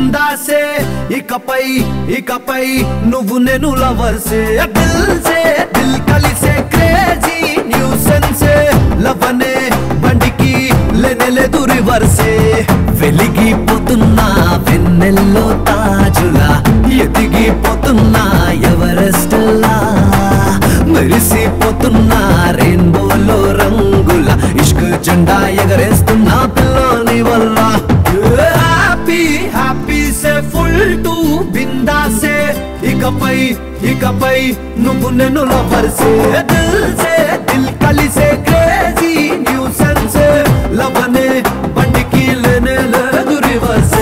బిందాసే ఇకపై ఇకపై నువ్వు నేను లవర్సే దిల్ సే దిల్ కలిసే క్రేజీ న్యూసెన్సే లవనే బండికి లేనేలేదు రివర్సే వెలిగిపోతున్నా వెన్నెల్లో తాజులా ఎదిగిపోతున్నా ఎవరెస్టల్లా మెరిసిపోతున్నా రెయిన్బోలో రంగుల ఇష్క్ జెండా ఎగరేస్తున్నా పిల్లోని వల్ల హ్యాపీ హ్యాపీ సే ఫుల్ టు బిందాసే ఇకపై ఇకపై నువ్వు నేను లవర్సే దిల్ సే దిల్ కలిసే క్రేజీ న్యూసెన్స్ లవనే బండికి లేనే లేదు రివర్సే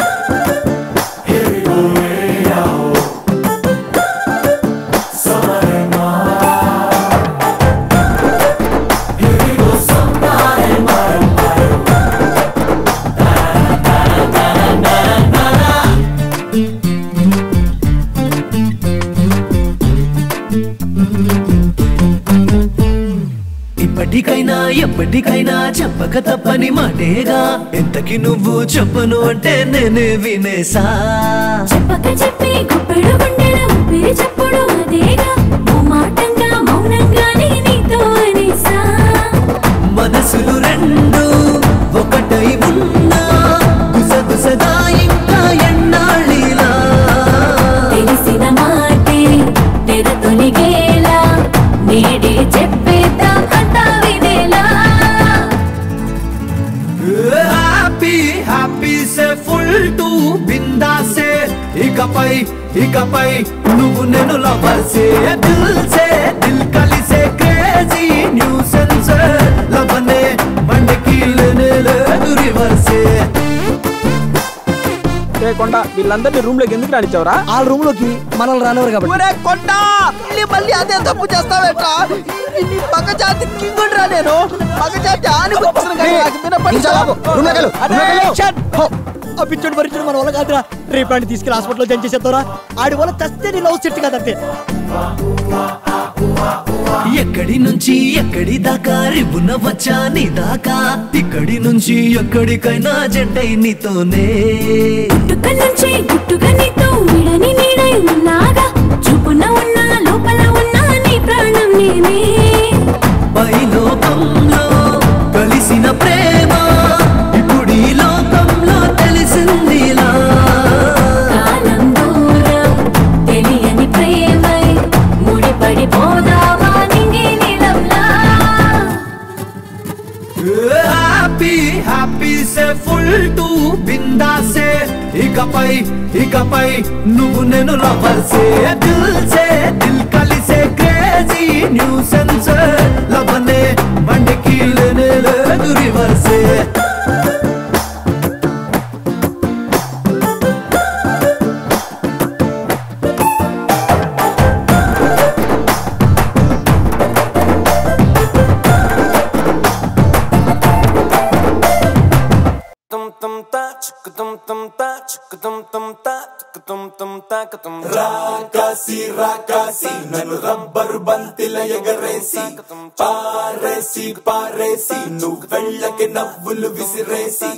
ఇప్పటికైనా ఎప్పటికైనా చెప్పక తప్పని మాటేగా ఎంతకి నువ్వు చెప్పను అంటే నేనే వినేసా చెప్పక చెప్పి గుప్పెడు గుండెల ఊపిరి చెప్పుడు అదేగా ఓ మాటంగా మౌనంగానే నీతో అనేసా మనసులు రెండు ఒకటై ఉన్నా గుసగుసగా ఇంకా ఎన్నాళ్ళిలా తెలిసిన మాటే తెర తొలిగేలా నేడే చెప్పేద్దాం అంతా వినేలా హ్యాపీ హ్యాపీ సే ఫుల్ టు బిందాసే ఇకపై ఇకపై నువ్వు నేను లవర్సే దిల్ సే దిల్ కలిసే క్రేజీ న్యూసెన్స్ లవనే బండికి లేనే లేదు రివర్సే ఏ కొండ వీళ్ళందరినీ రూమ్ లోకి ఎందుకు రానిచ్చావరా ఆ రూమ్ లోకి మనల్ని రానివారు కాబట్టి ఒరే కొండ మళ్ళీ మళ్ళీ అదే తప్పు చేస్తావేట్రా నీ పక్క జాతి కింగ్ రా నేను పక్క జాతి ఆని వచ్చిన కానీ నాకు వినపడి ఇంకా బాబు, room లోకి వెళ్ళు, room లోకి వెళ్ళు. Attention! హో, ఆ పిచ్చోడు పరిచయం మన వల్ల కాదురా రేపు వాడిని తీసుకెళ్ళి హాస్పిటల్లో జాయిన్ చేసేద్దారా ఆడి వల్ల చస్తే నీ లవ్ సెట్ కాదంతే ఎక్కడి నుంచి ఎక్కడి దాకా రిబున వచ్చా నీ దాకా ఇక్కడి నుంచి ఎక్కడికైనా జంటై నీతోనే గుట్టుక నుంచి గుట్టుగా నీతో విడని నీడై ఉన్నాగా చూపున ఉన్నా లోపల ఉన్నా నీ ప్రాణం నేనే పై లోకంలో కలిసిన ప్రేమ ఇప్పుడు ఈ లోకంలో తెలిసిందిలా కాలం దూరం తెలియని ప్రేమై ముడిపడిపోదావా నింగి నీలంలా హ్యాపీ హ్యాపీ సే ఫుల్ టు బిందాసే ఇకపై ఇకపై నువ్వు నేను లవర్సే దిల్ సే దిల్ కలిసే క్రేజీ న్యూసెన్స్ లవనే బండికి లేనే లేదు రివర్సే tum tum ta chuk tum tum ta chuk tum tum ta chuk tum tum ta ka tum రాకాసి రాకాసి నన్ను రబ్బరు బంతిల ఎగరేసి పారేసి పారేసి నువ్వు వెళ్ళకి నవ్వులు విసిరేసి